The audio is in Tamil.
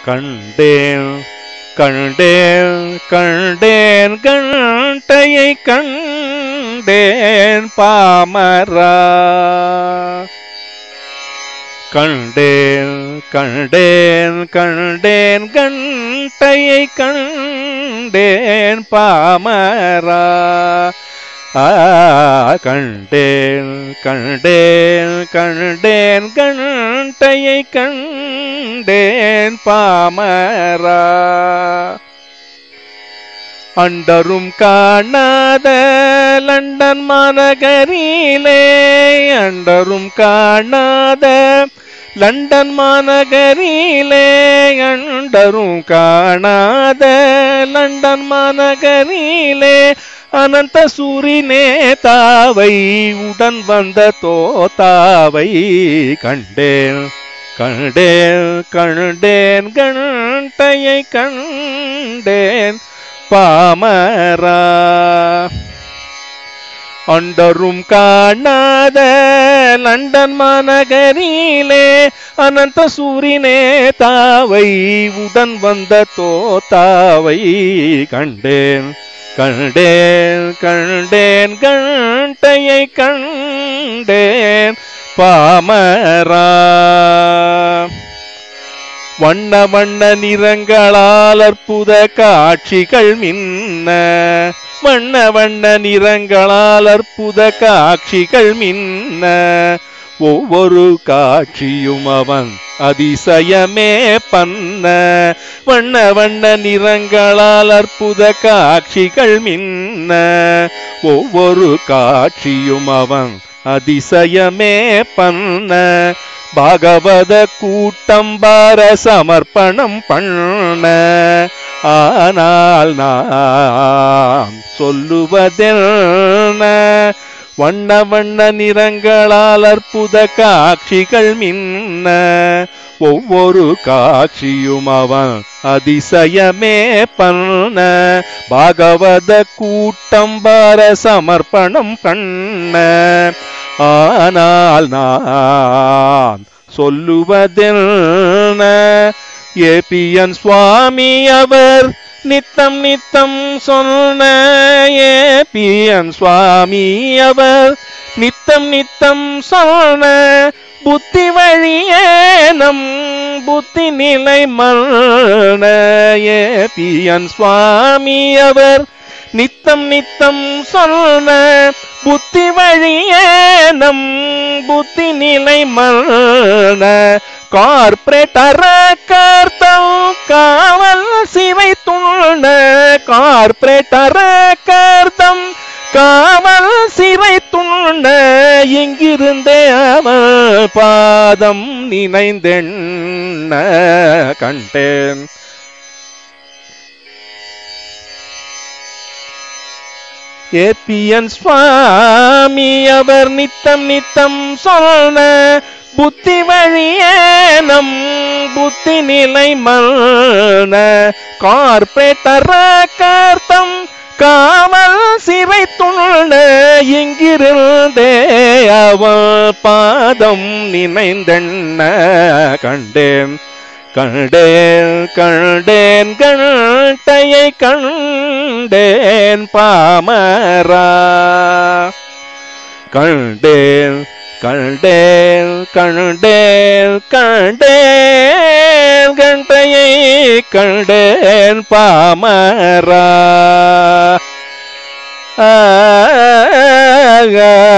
கண்டேன் கண்டேன் கண்டேன் கண்டையை கண்டேன் பாமரா கண்டேன் கண்டேன் கண்டேன் கண்டையை கண்டேன் பாமரா ஆ, கண்டேன் கண்டேன் கண்டேன் கண்டையை கண்டேன் பாமரா அண்டரும் காணாத லண்டன் மாநகரிலே அண்டரும் காணாத லண்டன் மாநகரிலே அண்டரும் காணாத லண்டன் மாநகரிலே அனந்த சூரினே தாவை உடன் வந்த தோதாவை கண்டேன் கண்டேன் கண்டேன் கண்டையை கண்டேன் பாமரா அண்டரும் காணாத லண்டன் மாநகரிலே அனந்த சூரினே தாவை உடன் வந்த தோதாவை கண்டேன் கண்டேன் கண்டேன் கண்டையை கண்டேன் பாமரா வண்ண வண்ண நிறங்களால் அற்புத காட்சிகள் மின்ன வண்ண வண்ண நிறங்களால் அற்புத காட்சிகள் மின்ன ஒவ்வொரு காட்சியும் அவன் அதிசயமே பண்ண வண்ண வண்ண நிறங்களால் அற்புத காட்சிகள் மின்ன ஒவ்வொரு காட்சியும் அவன் அதிசயமே பண்ண பாகவத கூட்டம் பார சமர்ப்பணம் பண்ண ஆனால் நாம் சொல்லுவதென்ன வண்ண வண்ண நிறங்களால் அற்புத காட்சிகள் மின்ன ஒவ்வொரு காட்சியும் அவன் அதிசயமே பண்ண பாகவத கூட்டம் பார சமர்ப்பணம் பண்ண ஆனால் நான் சொல்லுவதென்ன ஏபிஎன் சுவாமி அவர் நித்தம் நித்தம் சொன்ன ஏபிஎன் சுவாமி அவர் நித்தம் நித்தம் சொன்ன புத்தி வழியே நம் புத்தி நிலை மல்ன ஏபிஎன் சுவாமி அவர் நித்தம் நித்தம் சொன்ன புத்தி வழியே நம் புத்தி நிலை மல்ன கார்பரேட்டர கர்த்தம் காவல் சிவை துண்ண கார்பரேட்டர கர்த்தம் காவல் சிறை துண்ண இங்கிருந்தே அவன் பாதம் நினைந்தென்ன கண்டேன் ஏபிஎன் சுவாமி அவர் நித்தம் நித்தம் சொன்ன புத்தி வழியே நம் புத்தி நிலை மல்ன கார்பரேட்டர கர்த்தம் காவல் சிறை துண்ண இங்கிருந்தே அவள் பாதம் நினைந்தென்ன கண்டேன் கண்டேன் கண்டேன் கண்டையை கண்டேன் பாமரா கண்டேன் கண்டேன் கண்டேன் கண்டேன் கண்டையை கண்டேன் பாமரா ஆ